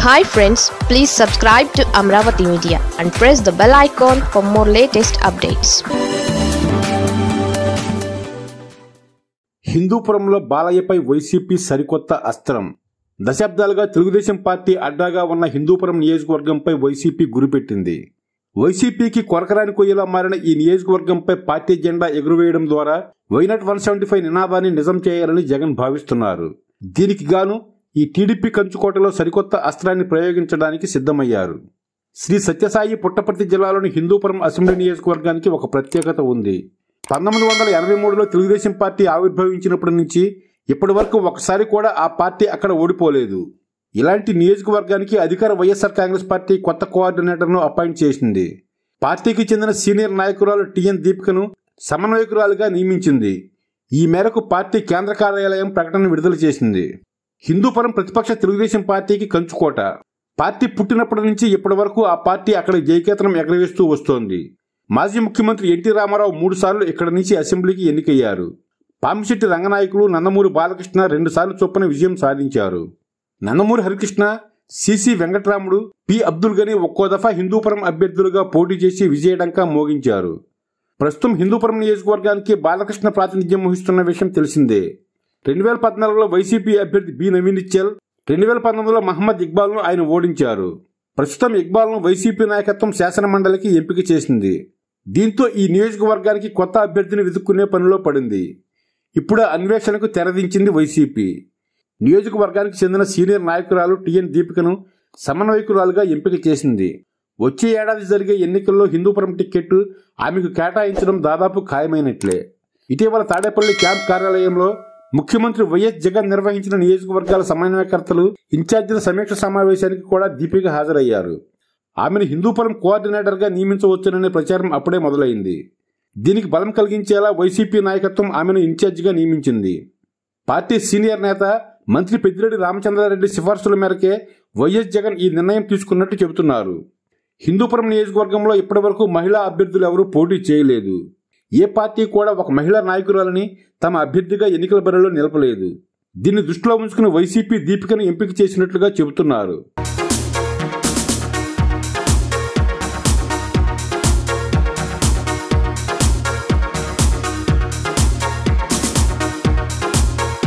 hi friends please subscribe to Amaravati media and press the bell icon for more latest updates హిందూపురంలో బాలయ్యపై YCP సరికొత్త అస్త్రం దశాబ్దాలుగా Telugu Desam party అడ్డాగా ఉన్న హిందూపురం నియోజకవర్గంపై వైసీపీ గురిపెట్టింది వైసీపీకి కొరకరాని కొయ్యలా మారిన ఈ నియోజకవర్గంపై పార్టీ జెండా ఎగురవేయడం ద్వారా వైనాట్ వన్ సెవెంటీ ఫైవ్ నినాదాన్ని నిజం చేయాలని జగన్ భావిస్తున్నారు దీనికి గాను ఈ టీడీపీ కంచుకోటలో సరికొత్త అస్త్రాన్ని ప్రయోగించడానికి సిద్ధమయ్యారు శ్రీ సత్యసాయి పుట్టపర్తి జిల్లాలోని హిందూపురం అసెంబ్లీ నియోజకవర్గానికి ఒక ప్రత్యేకత ఉంది పంతొమ్మిది వందల ఎనభై మూడులో తెలుగుదేశం పార్టీ ఆవిర్భవించినప్పటి నుంచి ఇప్పటి వరకు ఒకసారి కూడా ఆ పార్టీ అక్కడ ఓడిపోలేదు ఇలాంటి నియోజకవర్గానికి అధికార వైఎస్ఆర్ కాంగ్రెస్ పార్టీ కొత్త కోఆర్డినేటర్ను అపాయింట్ చేసింది పార్టీకి చెందిన సీనియర్ నాయకురాలు టిఎన్ దీపికను సమన్వయకురాలుగా నియమించింది ఈ మేరకు పార్టీ కేంద్ర కార్యాలయం ప్రకటన విడుదల చేసింది హిందూపురం ప్రతిపక్ష తెలుగుదేశం పార్టీకి కంచుకోట పార్టీ పుట్టినప్పటి నుంచి ఇప్పటి వరకు ఆ పార్టీ అక్కడ జయకేతనం ఎగరవేస్తూ వస్తోంది మాజీ ముఖ్యమంత్రి ఎన్టీ రామారావు మూడుసార్లు ఇక్కడి నుంచి అసెంబ్లీకి ఎన్నికయ్యారు పామిశెట్టి రంగనాయకులు నందమూరి బాలకృష్ణ రెండుసార్లు చొప్పున విజయం సాధించారు నందమూరి హరికృష్ణ సిసి వెంకట్రాముడు పి అబ్దుల్ గని ఒక్కో దఫా హిందూపురం అభ్యర్థులుగా పోటీ చేసి విజయడంకా మోగించారు ప్రస్తుతం హిందూపురం నియోజకవర్గానికి బాలకృష్ణ ప్రాతినిధ్యం వహిస్తున్న విషయం తెలిసిందే రెండు వేల పద్నాలుగులో వైసీపీ అభ్యర్థి బి నవీన్ ఇచ్చల్ రెండు వేల పంతొమ్మిదిలో మహమ్మద్ ఇక్బాల్ను ఆయన ఓడించారు ప్రస్తుతం ఇక్బాల్ను వైసీపీ నాయకత్వం శాసన మండలికి ఎంపిక చేసింది దీంతో ఈ నియోజకవర్గానికి కొత్త అభ్యర్థిని వెతుక్కునే పనిలో పడింది ఇప్పుడు ఆ అన్వేషణకు తెరదించింది వైసీపీ నియోజకవర్గానికి చెందిన సీనియర్ నాయకురాలు టిఎన్ దీపికను సమన్వయకురాలుగా ఎంపిక చేసింది వచ్చే ఏడాది జరిగే ఎన్నికల్లో హిందూపురం టిక్కెట్ ఆమెకు కేటాయించడం దాదాపు ఖాయమైనట్లే ఇటీవల తాడేపల్లి క్యాంప్ కార్యాలయంలో ముఖ్యమంత్రి వైఎస్ జగన్ నిర్వహించిన నియోజకవర్గాల సమన్వయకర్తలు ఇన్ఛార్జీల సమీక్ష సమావేశానికి కూడా దీపిక హాజరయ్యారు ఆమెను హిందూపురం కోఆర్డినేటర్గా నియమించవచ్చుననే ప్రచారం అప్పుడే మొదలైంది దీనికి బలం కలిగించేలా వైసీపీ నాయకత్వం ఆమెను ఇన్ఛార్జిగా నియమించింది పార్టీ సీనియర్ నేత మంత్రి పెద్దిరెడ్డి రామచంద్రారెడ్డి సిఫార్సుల మేరకే వైఎస్ జగన్ ఈ నిర్ణయం తీసుకున్నట్టు చెబుతున్నారు హిందూపురం నియోజకవర్గంలో ఇప్పటివరకు మహిళా అభ్యర్థులు ఎవరూ పోటీ చేయలేదు ఏ పార్టీ కూడా ఒక మహిళా నాయకురాలని తమ అభ్యర్థిగా ఎన్నికల బరిలో నిలపలేదు దీన్ని దృష్టిలో ఉంచుకుని వైసీపీ దీపికను ఎంపిక చేసినట్లుగా చెబుతున్నారు